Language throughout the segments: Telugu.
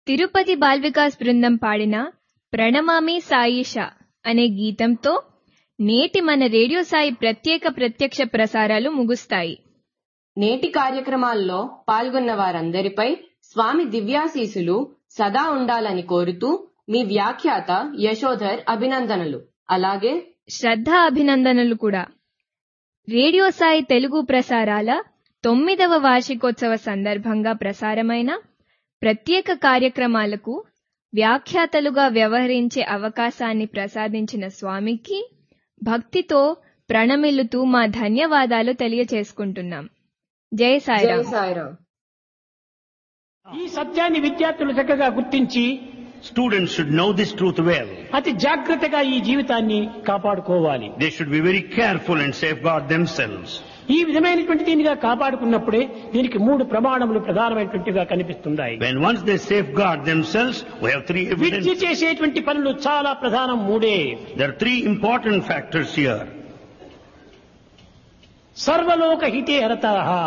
తిరుపతి బాల్ వికాస్ బృందం పాడిన ప్రణమామి సాయిష అనే గీతంతో నేటి మన రేడియో సాయి ప్రత్యేక ప్రత్యక్ష ప్రసారాలు ముగుస్తాయి నేటి కార్యక్రమాల్లో పాల్గొన్న వారందరిపై స్వామి దివ్యాశీసులు సదా ఉండాలని కోరుతూ మీ వ్యాఖ్యాత యశోధర్ అభినందనలు అలాగే శ్రద్ధ అభినందనలు కూడా రేడియో సాయి తెలుగు ప్రసారాల తొమ్మిదవ వార్షికోత్సవ సందర్భంగా ప్రసారమైన ప్రత్యేక కార్యక్రమాలకు వ్యాఖ్యాతలుగా వ్యవహరించే అవకాశాన్ని ప్రసాదించిన స్వామికి భక్తితో ప్రణమిల్లుతూ మా ధన్యవాదాలు తెలియచేసుకుంటున్నాం జై జై సాయిరాం సాయిరాం ఈ సత్యాన్ని విద్యార్థులు చక్కగా గుర్తించి Students should know this truth well. అతి జాగ్రత్తగా ఈ జీవితాన్ని కాపాడుకోవాలి They should be very careful and safeguard themselves. ఈ విధమైనటువంటి దీనిగా కాపాడుకున్నప్పుడే దీనికి మూడు ప్రమాణములు ప్రధానమైనటువంటిగా కనిపిస్తున్నాయి When once they safeguard themselves, we have three Vidya evidence. చేసేటువంటి పనులు చాలా ప్రధానం మూడే There are three important factors here. సర్వలోక హితే హరత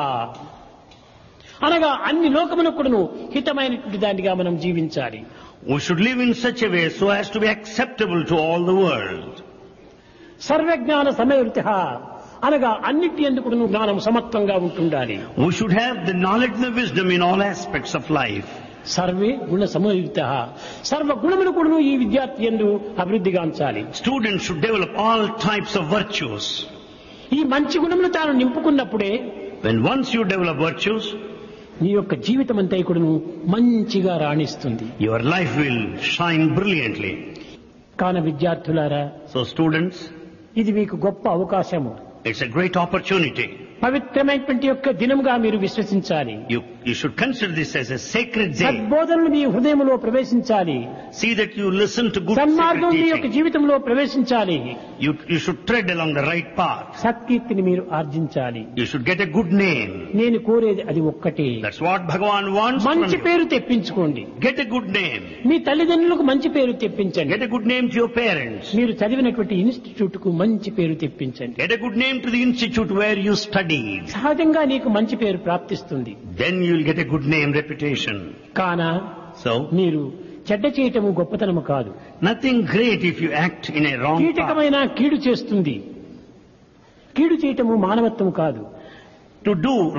అనగా అన్ని లోకమునకుడును హితమైనటువంటి దానిగా మనం జీవించాలి We should live in such a way so as to be acceptable to all the world. సర్వజ్ఞాన సమయవృతి అనగా అన్నిటి ఎందుకును జ్ఞానం సమత్వంగా ఉంటుండాలి We should have the knowledge and the wisdom in all aspects of life. సర్వే గుణ సమయుక్త సర్వ గుణములు కూడా ఈ విద్యార్థి ఎందు అభివృద్ధిగాంచాలి Students should develop all types of virtues. ఈ మంచి గుణములు తాను నింపుకున్నప్పుడే When once you develop virtues, నీ యొక్క జీవితం అంతా కూడాను మంచిగా రాణిస్తుంది your life will shine brilliantly. కాన విద్యార్థులారా So students, ఇది మీకు గొప్ప అవకాశము it's a great opportunity. పవిత్రమైనటువంటి యొక్క దినముగా మీరు విశ్వసించాలి You, you should consider this as a sacred day. సద్బోధనలు మీ హృదయంలో ప్రవేశించాలి See that you listen to good సన్మార్గం sacred మీ యొక్క teaching. జీవితంలో ప్రవేశించాలి You, you should tread along the right path. సత్కీర్తిని మీరు ఆర్జించాలి You should get a good name. నేను కోరేది అది ఒక్కటే That's what Bhagavan wants from మంచి you. పేరు తెప్పించుకోండి Get a good name. మీ తల్లిదండ్రులకు మంచి పేరు తెప్పించండి Get a good name to your parents. మీరు చదివినటువంటి ఇన్స్టిట్యూట్ కు మంచి పేరు తెప్పించండి Get a good name to the institute where you studied. సహజంగా నీకు మంచి పేరు ప్రాప్తిస్తుంది Then you'll get a good name, reputation. కాన So, మీరు చెడ్డ చేయటము గొప్పతనము కాదు nothing great if you act in a wrong path. కీటకమైన కీడు చేస్తుంది కీడు చేయటము మానవత్వం కాదు To do